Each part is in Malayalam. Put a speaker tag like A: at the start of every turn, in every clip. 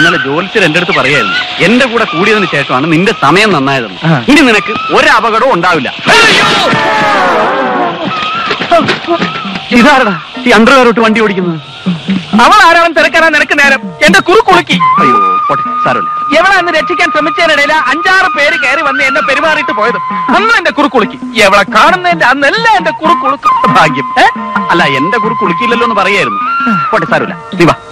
A: ഇന്നലെ ജോലിച്ചർ എന്റെ അടുത്ത് പറയായിരുന്നു എന്റെ കൂടെ കൂടിയതിനു ശേഷമാണ് നിന്റെ സമയം നന്നായതെന്ന്
B: ആ.
A: ഇനി നിനക്ക് ഒരു അപകടവും ഉണ്ടാവില്ല ഇതാരടാ ഈ അണ്ടർവെയറോട്ട് വണ്ടി ഓടിക്കുന്നത്
B: അവൾ ആരാണെന്ന് തിരക്കാനാ നിനക്ക് നേരം എന്റെ കുറുക്കുളുക്കി
A: അയ്യോ പോട്ടെ സാരമില്ല
B: എവളെ അന്ന് രക്ഷിക്കാൻ ശ്രമിച്ചതിനിടയിൽ അഞ്ചാറ് പേര് കയറി വന്ന് എന്നെ പെരുമാറിയിട്ട് പോയത് അന്ന് എന്റെ കുറുക്കുളുക്കി എവളെ കാണുന്നതിന്റെ അന്നെല്ലാം എന്റെ കുറുക്കുളുക്ക്
A: ഭാഗ്യം ഏ? അല്ല എന്റെ കുറി കുളിക്കില്ലല്ലോ എന്ന് പറയായിരുന്നു പോട്ടെ സാരമില്ല നീ വാ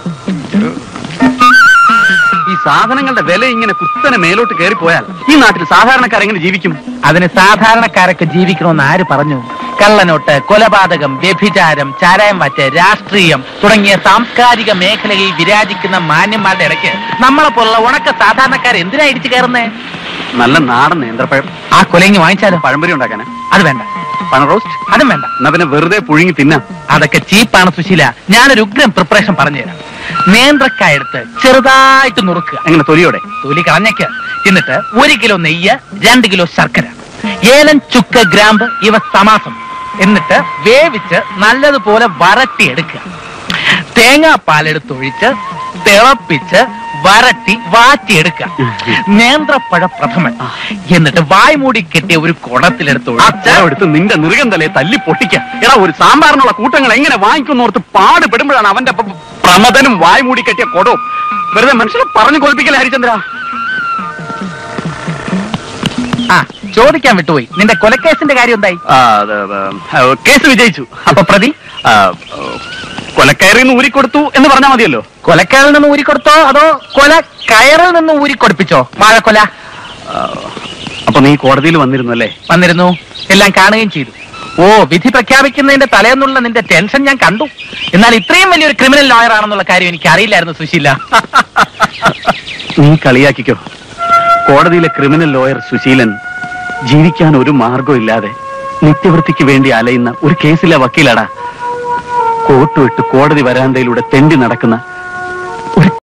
A: ഈ സാധനങ്ങളുടെ വില ഇങ്ങനെ കുത്തനെ മേലോട്ട് കയറി പോയാൽ ഈ നാട്ടിൽ സാധാരണക്കാരെങ്ങനെ ജീവിക്കും
B: അതിന് സാധാരണക്കാരൊക്കെ ജീവിക്കണമെന്ന് ആര് പറഞ്ഞു കള്ളനോട്ട് കൊലപാതകം വ്യഭിചാരം ചാരായം വാറ്റ് രാഷ്ട്രീയം തുടങ്ങിയ സാംസ്കാരിക മേഖലയിൽ വിരാജിക്കുന്ന മാന്യന്മാരുടെ ഇടയ്ക്ക് നമ്മളെ പോലുള്ള ഉണക്ക സാധാരണക്കാർ എന്തിനാ ഇടിച്ചു കയറുന്നേ
A: നല്ല നാടൻ നേന്ത്രപ്പഴം
B: ആ കൊലങ്ങി വാങ്ങിച്ചാലോ
A: പഴംപൊരി ഉണ്ടാക്കാനാ
B: അത് വേണ്ട
A: പഴം റോസ്റ്റ്
B: അതും വേണ്ട
A: എന്നാ പിന്നെ വെറുതെ പുഴുങ്ങി തിന്നാം
B: അതൊക്കെ ചീപ്പാണ് സുശീല ഞാനൊരു ഉഗ്രം പ്രിപ്പറേഷൻ പറഞ്ഞുതരാം നേന്ത്രക്കായ എടുത്ത് ചെറുതായിട്ട് നുറുക്കുക
A: എങ്ങനെ തൊലിയോടെ
B: തൊലി കളഞ്ഞേക്ക് എന്നിട്ട് ഒരു കിലോ നെയ്യ് രണ്ട് കിലോ ശർക്കര ഏലം ചുക്ക് ഗ്രാമ്പ് ഇവ സമാസം എന്നിട്ട് വേവിച്ച് നല്ലതുപോലെ വരട്ടി എടുക്കുക തേങ്ങാപ്പാലെടുത്ത് ഒഴിച്ച് തിളപ്പിച്ച് വരട്ടി വാറ്റിയെടുക്കുക നേന്ത്രപ്പഴ പ്രഥമൻ എന്നിട്ട് വായ് മൂടി കെട്ടിയ ഒരു കുടത്തിലെടുത്ത്
A: ആ
B: ഒഴിച്ച്
A: കുടം എടുത്ത് നിന്റെ നിറുകം തലയെ തല്ലി പൊട്ടിക്ക എടാ ഒരു സാമ്പാറിനുള്ള കൂട്ടങ്ങൾ എങ്ങനെ വാങ്ങിക്കുന്നോർത്ത് പാടുപെടുമ്പോഴാണ് അവന്റെ പ- പ്രമദനും വായ് മൂടി കെട്ടിയ കൊടവും വെറുതെ മനുഷ്യനെ പറഞ്ഞു കൊൽപ്പിക്കല ഹരിചന്ദ്ര
B: ആ ചോദിക്കാൻ വിട്ടുപോയി നിന്റെ കൊലക്കേസിന്റെ കാര്യം എന്തായി
A: ആ, അത്, ആ, കേസ് വിജയിച്ചു
B: അപ്പൊ പ്രതി
A: ആ, കൊലക്കയറിൽ നിന്ന് ഊരിക്കൊടുത്തു എന്ന് പറഞ്ഞാൽ മതിയല്ലോ
B: കൊലക്കയറിൽ നിന്ന് ഊരിക്കൊടുത്തോ അതോ കൊല കയറിൽ നിന്ന് ഊരിക്കൊടുപ്പിച്ചോ വാഴക്കൊല
A: ആ, അപ്പൊ നീ കോടതിയിൽ വന്നിരുന്നു അല്ലേ
B: വന്നിരുന്നു എല്ലാം കാണുകയും ചെയ്തു ഓ വിധി പ്രഖ്യാപിക്കുന്നതിന്റെ തലേന്നുള്ള നിന്റെ ടെൻഷൻ ഞാൻ കണ്ടു എന്നാൽ ഇത്രയും വലിയൊരു ക്രിമിനൽ ലോയർ ആണെന്നുള്ള കാര്യം എനിക്ക് അറിയില്ലായിരുന്നു സുശീല
A: നീ കളിയാക്കിക്കോ കോടതിയിലെ ക്രിമിനൽ ലോയർ സുശീലൻ ജീവിക്കാൻ ഒരു മാർഗവും ഇല്ലാതെ നിത്യവൃത്തിക്ക് വേണ്ടി അലയുന്ന ഒരു കേസിലെ വക്കീലടാ കോട്ടുവിട്ട് കോടതി വരാന്തയിലൂടെ തെണ്ടി നടക്കുന്ന ഒരു